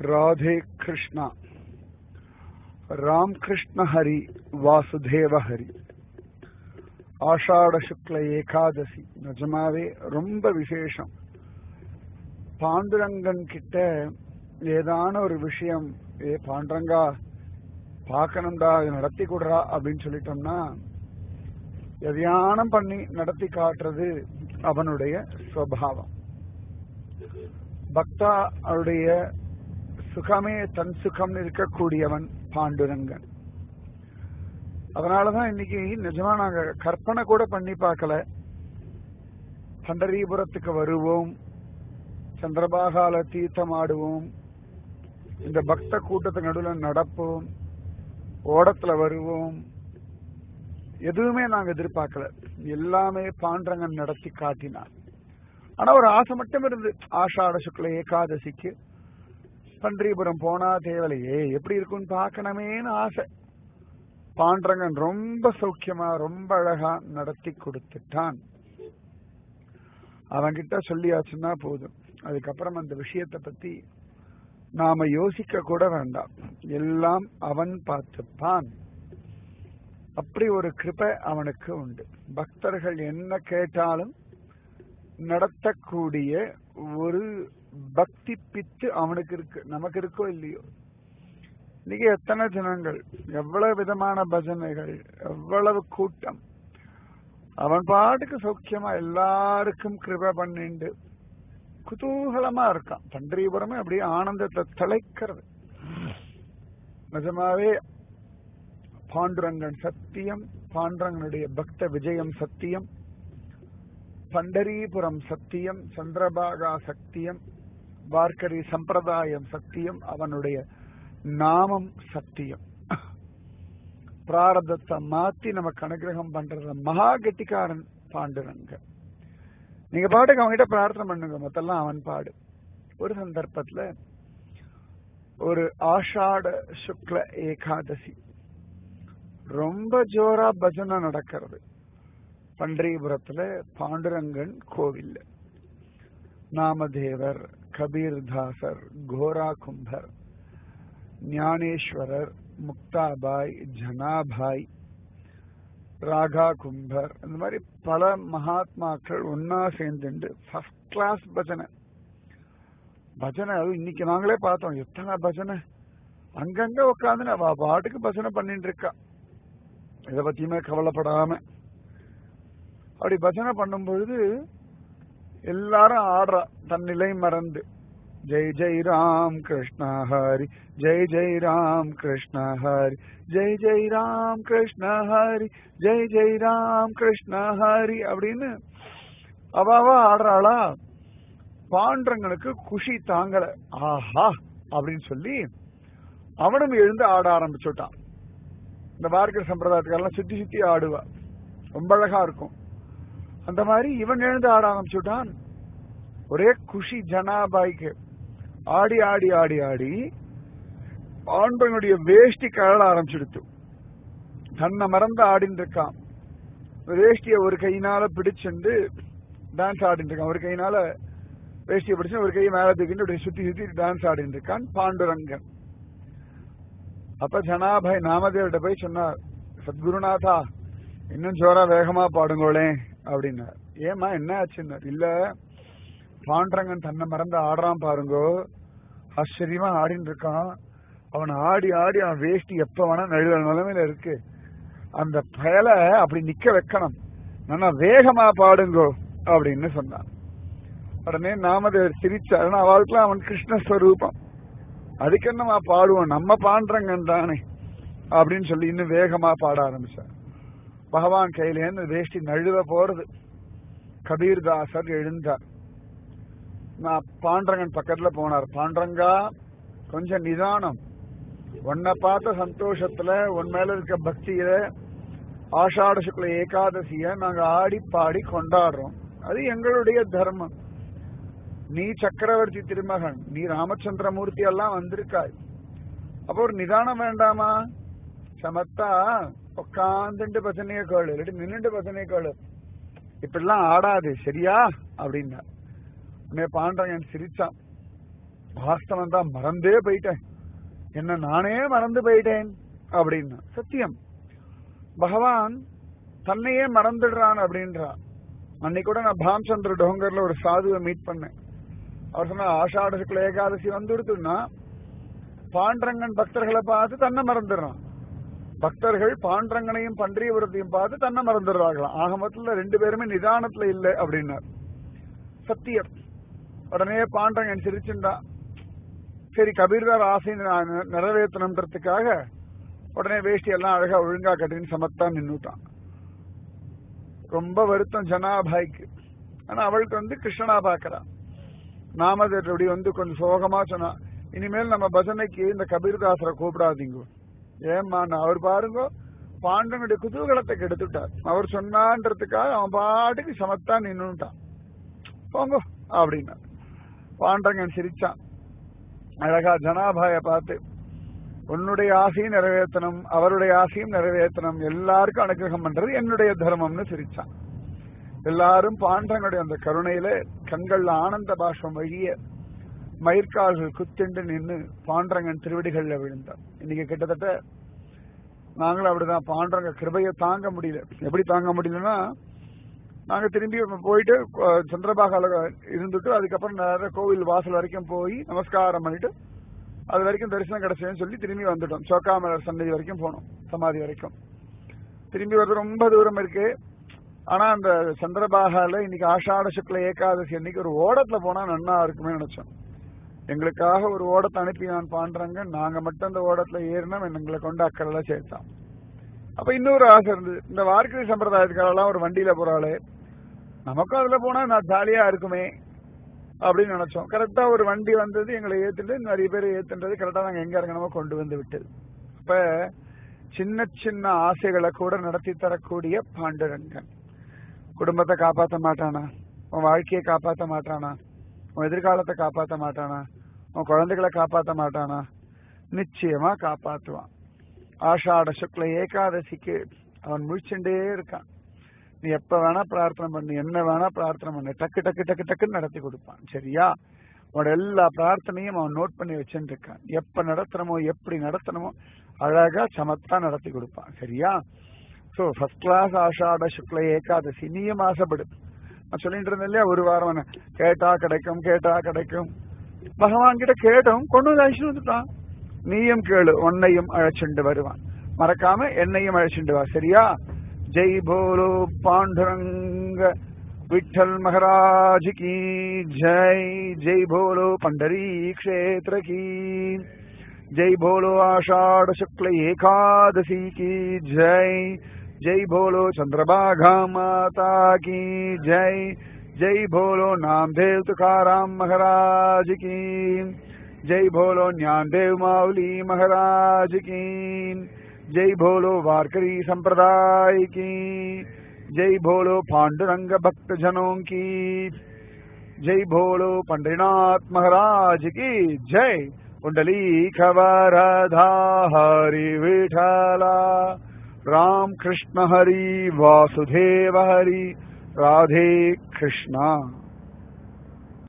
राधे कृष्णा राम कृष्ण हरि வாசுதேவ ஹரி ஆஷாட சுக்ல ஏகாதசி நிஜமாவே ரொம்ப விசேஷம் பாண்டுரங்கன் கிட்ட ஏதான ஒரு விஷயம் ஏ பாண்டுரங்கா பார்க்கணும்டா இது நடத்தி கொடுறா அப்படின்னு சொல்லிட்டோம்னா எதையானம் பண்ணி நடத்தி காட்டுறது அவனுடைய சுவாவம் பக்தா அவருடைய சுகமே தன் சுகம் இருக்கக்கூடியவன் பாண்டுரங்கன் அதனாலதான் இன்னைக்கு நிஜமா நாங்க கற்பனை கூட பண்ணி பார்க்கல பண்டரிபுரத்துக்கு வருவோம் சந்திரபாகால தீர்த்தம் ஆடுவோம் இந்த பக்த கூட்டத்துக்கு நடுவில் நடப்போம் ஓடத்துல வருவோம் எதுவுமே நாங்க எதிர்பார்க்கல எல்லாமே பாண்டரங்கன் நடத்தி காட்டினார் ஆனா ஒரு ஆசை மட்டும் இருந்து ஆஷாட சுக்ல ஏகாதசிக்கு பன்றிபுரம் போனா தேவலையே எப்படி இருக்கும்னு பார்க்கணுமேனு ஆசை பாண்டரங்கன் ரொம்ப சௌக்கியமா ரொம்ப அழகா நடத்தி கொடுத்துட்டான் அவன்கிட்ட சொல்லியாச்சுன்னா போதும் அதுக்கப்புறம் அந்த விஷயத்தை பத்தி நாம யோசிக்க கூட வேண்டாம் எல்லாம் அவன் பார்த்துப்பான் அப்படி ஒரு கிருபை அவனுக்கு உண்டு பக்தர்கள் என்ன கேட்டாலும் நடத்தக்கூடிய ஒரு பக்தி பித்து அவனுக்கு இருக்கு நமக்கு இருக்கோ இல்லையோ இன்னைக்கு எத்தனை ஜனங்கள் எவ்வளவு விதமான பஜனைகள் எவ்வளவு கூட்டம் அவன் பாட்டுக்கு சௌக்கியமா எல்லாருக்கும் கிருபை பண்ணிண்டு குதூகலமா இருக்கான் பண்டரிபுரமே அப்படியே ஆனந்தத்தை தலைக்கிறது நிஜமாவே பாண்டுரங்கன் சத்தியம் பாண்டுரங்கனுடைய பக்த விஜயம் சத்தியம் பண்டரிபுரம் சத்தியம் சந்திரபாகா சத்தியம் வார்க்கரி சம்பிரதாயம் சத்தியம் அவனுடைய நாமம் சத்தியம் பிராரதத்தை மாத்தி நமக்கு அனுகிரகம் பண்றது மகா கெட்டிக்காரன் பாண்டுரங்கன் நீங்க பாட்டுக்கு அவன்கிட்ட பிரார்த்தனை பண்ணுங்க மொத்தெல்லாம் அவன் பாடு ஒரு சந்தர்ப்பத்துல ஒரு ஆஷாட சுக்ல ஏகாதசி ரொம்ப ஜோரா பஜனை நடக்கிறது பண்டரிபுரத்துல பாண்டுரங்கன் கோவில் நாமதேவர் கபீர்தாசர் கோரா கும்பர் ஞானேஸ்வரர் முக்தாபாய் ஜனாபாய் ராகா கும்பர் இந்த மாதிரி பல மகாத்மாக்கள் ஒன்னா சேர்ந்துட்டு ஃபர்ஸ்ட் கிளாஸ் பஜனை பஜனை அது இன்னைக்கு நாங்களே பார்த்தோம் எத்தனை பஜனை அங்கங்க உட்காந்து அவ பாட்டுக்கு பஜனை பண்ணிட்டு இருக்கா இத பத்தியுமே கவலைப்படாம அப்படி பஜனை பண்ணும் பொழுது எல்லாரும் ஆடுறா தன் நிலை மறந்து ஜெய் ஜெய் ராம் கிருஷ்ண ஹரி ஜெய் ஜெய் ராம் கிருஷ்ண ஹரி ஜெய் ஜெய் ராம் கிருஷ்ண ஹரி ஜெய் ஜெய் ராம் கிருஷ்ண ஹரி அப்படின்னு அவாவா ஆடுறாளா பாண்டங்களுக்கு குஷி தாங்கல ஆஹா அப்படின்னு சொல்லி அவனும் எழுந்து ஆட ஆரம்பிச்சுட்டான் இந்த வார்க்கர் சம்பிரதாயத்துக்கெல்லாம் சுத்தி சுத்தி ஆடுவா ரொம்ப அழகா இருக்கும் அந்த மாதிரி இவன் எழுந்து ஆட ஆரம்பிச்சுட்டான் ஒரே குஷி ஜனாபாய்க்கு ஆடி ஆடி ஆடி ஆடி ஆண்களுடைய வேஷ்டி கழல ஆரம்பிச்சுடுத்து தன்னை மறந்து ஆடின்னு இருக்கான் வேஷ்டிய ஒரு கையினால பிடிச்சுண்டு டான்ஸ் ஆடிட்டு இருக்கான் ஒரு கையினால வேஷ்டியை பிடிச்சு ஒரு கையை மேல தூக்கிட்டு அப்படி சுத்தி சுத்தி டான்ஸ் ஆடிட்டு இருக்கான் பாண்டுரங்கன் அப்ப ஜனாபாய் நாமதேவர்கிட்ட போய் சொன்னார் சத்குருநாதா இன்னும் ஜோரா வேகமா பாடுங்களே அப்படின்னார் ஏமா என்ன ஆச்சுன்னார் இல்ல பாண்டரங்கன் தன்னை மறந்து ஆடுறான் பாருங்கோ ஆச்சரியமா ஆடின்னு இருக்கான் அவன் ஆடி ஆடி அவன் வேஷ்டி எப்ப வேணா நழுவ நிலைமையில இருக்கு அந்த பயலை அப்படி நிக்க வைக்கணும் நல்லா வேகமா பாடுங்கோ அப்படின்னு சொன்னான் உடனே நாமதேவர் சிரிச்சார் அவளுக்குலாம் அவன் கிருஷ்ணஸ்வரூபம் அதுக்கு என்னமா பாடுவோம் நம்ம பாண்டரங்கன் தானே அப்படின்னு சொல்லி இன்னும் வேகமா பாட ஆரம்பிச்சார் பகவான் கையிலேருந்து வேஷ்டி நழுவ போறது கபீர்தாசர் எழுந்தார் நான் பாண்டரங்கன் பக்கத்துல போனார் பாண்டரங்கா கொஞ்சம் நிதானம் உன்னை பார்த்த சந்தோஷத்துல உன் மேல இருக்க பக்தியில ஆஷாட சுக்ல ஏகாதசிய நாங்க ஆடி பாடி கொண்டாடுறோம் அது எங்களுடைய தர்மம் நீ சக்கரவர்த்தி திருமகன் நீ ராமச்சந்திரமூர்த்தி எல்லாம் வந்திருக்காய் அப்போ ஒரு நிதானம் வேண்டாமா சமத்தா உட்காந்துட்டு பசனைய கேளு இல்லாட்டி நின்னுட்டு பசனைய கேளு இப்படிலாம் ஆடாது சரியா அப்படின்னா உடனே பாண்டவன் சிரிச்சான் வாஸ்தவம் தான் மறந்தே போயிட்டேன் என்ன நானே மறந்து போயிட்டேன் அப்படின்னா சத்தியம் பகவான் தன்னையே மறந்துடுறான் அப்படின்றா அன்னைக்கு கூட நான் பாம்சந்திர டோங்கர்ல ஒரு சாதுவை மீட் பண்ணேன் அவர் சொன்ன ஆஷாட சுக்ல ஏகாதசி வந்துடுத்துன்னா பாண்டரங்கன் பக்தர்களை பார்த்து தன்னை மறந்துடுறான் பக்தர்கள் பாண்டரங்கனையும் பன்றியபுரத்தையும் பார்த்து தன்னை மறந்துடுறாங்களாம் ஆக மொத்தத்துல ரெண்டு பேருமே நிதானத்துல இல்லை அப்படின்னார் சத்தியம் உடனே பாண்டரங்கன் சிரிச்சுட்டான் சரி கபீர்தார் ஆசை நான் நிறைவேற்றணுன்றதுக்காக உடனே வேஷ்டி எல்லாம் அழகா ஒழுங்கா கட்டின்னு சமத்தா நின்னுட்டான் ரொம்ப வருத்தம் ஜனாபாய்க்கு ஆனா அவளுக்கு வந்து கிருஷ்ணனா பாக்குறா நாமதர் அப்படி வந்து கொஞ்சம் சோகமா சொன்னா இனிமேல் நம்ம பஜனைக்கு இந்த கபீர்தாசரை கூப்பிடாதீங்க ஏம்மா நான் அவர் பாருங்க பாண்டனுடைய குதூகலத்தை கெடுத்துட்டார் அவர் சொன்னான்றதுக்காக அவன் பாட்டுக்கு சமத்தா நின்னுட்டான் போங்க அப்படின்னா பாண்டங்கன் சிரிச்சான் அழகா ஜனாபாய பார்த்து உன்னுடைய ஆசையும் நிறைவேற்றணும் அவருடைய ஆசையும் நிறைவேற்றணும் எல்லாருக்கும் அனுகிரகம் பண்றது என்னுடைய தர்மம்னு சிரிச்சான் எல்லாரும் பாண்டனுடைய அந்த கருணையில கண்கள்ல ஆனந்த பாஷ்பம் வழிய மயிர்கால்கள் குத்திண்டு நின்று பாண்டரங்கன் திருவடிகள்ல விழுந்தார் இன்னைக்கு கிட்டத்தட்ட நாங்களும் அப்படிதான் பாண்டரங்க கிருபையை தாங்க முடியல எப்படி தாங்க முடியலன்னா நாங்க திரும்பி போயிட்டு அஹ், சந்திரபாகால இருந்துட்டு அதுக்கப்புறம் நேர கோவில் வாசல் வரைக்கும் போய் நமஸ்காரம் பண்ணிட்டு அது வரைக்கும் தரிசனம் கிடைச்சதுன்னு சொல்லி திரும்பி வந்துட்டோம் சோக்காமலர் சன்னதி வரைக்கும் போனோம் சமாதி வரைக்கும் திரும்பி வரது ரொம்ப தூரம் இருக்கு ஆனா அந்த சந்திரபாகால இன்னைக்கு ஆஷாட சுக்ல ஏகாதசி அன்னைக்கு ஒரு ஓடத்துல போனா நன்னா இருக்குமே நினைச்சோம் எங்களுக்காக ஒரு ஓடத்தை அனுப்பி நான் பாண்டுறாங்க நாங்க மட்டும் அந்த ஓடத்துல ஏறினோம் எங்களை கொண்டு அக்கறையில சேர்த்தான் அப்ப இன்னொரு ஆசை இருந்தது இந்த வார்க்கரி சம்பிரதாயத்துக்காரெல்லாம் ஒரு வண்டியில போறாளே நமக்கும் அதுல போனா நான் ஜாலியா இருக்குமே அப்படின்னு நினைச்சோம் கரெக்டா ஒரு வண்டி வந்தது எங்களை ஏத்துட்டு நிறைய பேர் ஏத்துன்றது கரெக்டா நாங்க எங்க இறங்கணுமோ கொண்டு வந்து விட்டது அப்ப சின்ன சின்ன ஆசைகளை கூட நடத்தி தரக்கூடிய பாண்டுரங்கன் குடும்பத்தை காப்பாத்த மாட்டானா உன் வாழ்க்கையை காப்பாத்த மாட்டானா உன் எதிர்காலத்தை காப்பாத்த மாட்டானா உன் குழந்தைகளை காப்பாத்த மாட்டானா நிச்சயமா காப்பாத்துவான் ஆஷாட சுக்ல ஏகாதசிக்கு அவன் முழிச்சுட்டே இருக்கான் நீ எப்ப வேணா பிரார்த்தனை பண்ணு என்ன வேணா பிரார்த்தனை பண்ணு டக்கு டக்கு டக்கு டக்குன்னு நடத்தி கொடுப்பான் சரியா உன்னோட எல்லா பிரார்த்தனையும் அவன் நோட் பண்ணி வச்சுட்டு இருக்கான் எப்ப நடத்தணுமோ எப்படி நடத்தணுமோ அழகா சமத்தா நடத்தி கொடுப்பான் சரியா so first class Ashadha Shukla Ekadashi நீயும் ஆசைப்படு நான் சொல்லிட்டு இருந்தேன் இல்லையா ஒரு வாரம் என்ன, கேட்டா கிடைக்கும் கேட்டா கிடைக்கும் பகவான் கிட்ட கேட்டோம் கொண்டு வந்து அழைச்சிட்டு வந்துட்டான் நீயும் கேளு உன்னையும் அழைச்சிண்டு வருவான் மறக்காம என்னையும் அழைச்சிண்டு வா சரியா ஜெய் போலோ பாண்டுரங்க விட்டல் மகாராஜ் की जय जय बोलो पंडरी क्षेत्र की जय बोलो आषाढ़ शुक्ल एकादशी की जय जय बोलो चंद्रभागा माता की जय जय बोलो नामदेव तुकाराम महाराज की जय बोलो ज्ञानदेव माउली महाराज की जय बोलो वारकरी संप्रदाय की जय बोलो पांडुरंग भक्त जनों की जय बोलो पंडरीनाथ महाराज की जय कुंडली खबरधा हरि विठला राम कृष्ण हरि वासुदेव हरि राधे कृष्णा